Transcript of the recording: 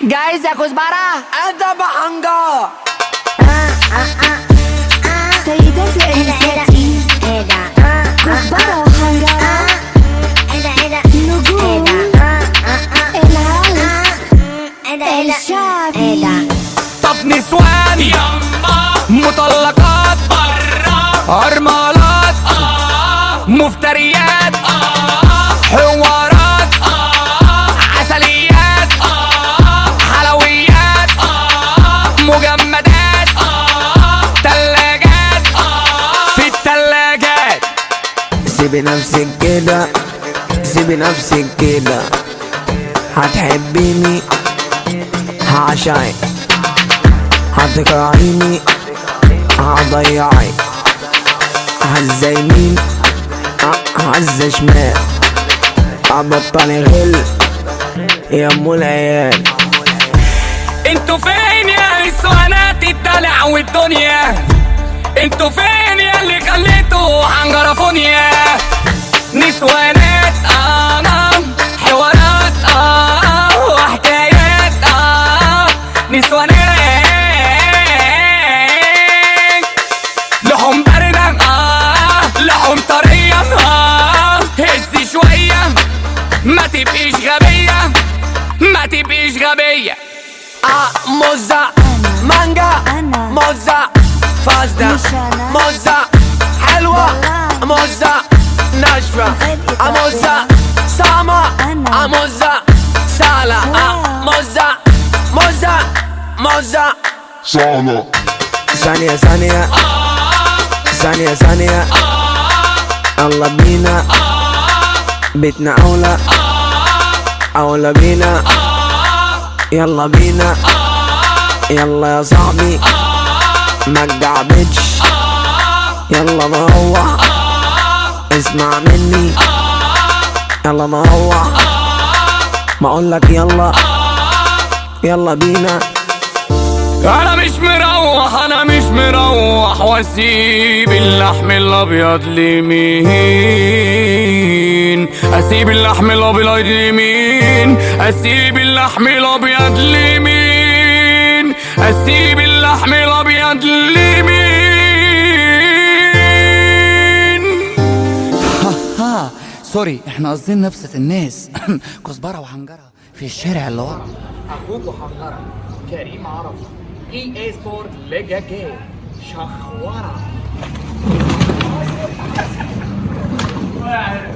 جايز يا كزبرة أدب حنجر سيداتي أنساتي كزبرة وحنجرة نجوم الهوس الشعبي طب نسوان يما مطلقات برا أرملات آه مفتريات آه حوارات آه عسليات آه حلويات آه مجمدات آه تلاجات آه في التلاجات سيبي نفسك كده سيبي نفسك كده هتحبيني هعشقك هتكرهيني هضيعك هزة يمين ه- هزة شمال هبطلي غل يا ام العيال انتوا فين يا نسوانات الدلع والدنيا انتوا فين يا اللي خليتوا حنجرفونيا نسوانات اه حوارات اه وحكايات اه نسوانات لحم باردة اه لحم طرية اه هزي شوية ما تبقيش غبية ما تبقيش غبية آه موزة مانجا أنا. موزة فاسدة مش أنا. موزة حلوة والله. موزة ناشفة مفاجئة. آه موزة صامة أنا. آه موزة سالة آه واو. موزة موزة موزة Sana. ثانية ثانية ثانية ثانية يلا بينا بيتنا أولى أولى بينا يلا بينا يلا يا صاحبي ما تجعبتش يلا نروح اسمع مني يلا نروح ما اقولك يلا يلا بينا انا مش مروح انا مش مروح واسيب اللحم الابيض لمين اسيب اللحم الابيض لمين اسيب اللحم الابيض لمين اسيب اللحم الابيض لمين ها سوري احنا قاصدين نبسط الناس كزبرة وحنجرة في الشارع اللي ورا اخوك حنجرة كريم عرفة اي اي سبورت ليجا جيم شخورة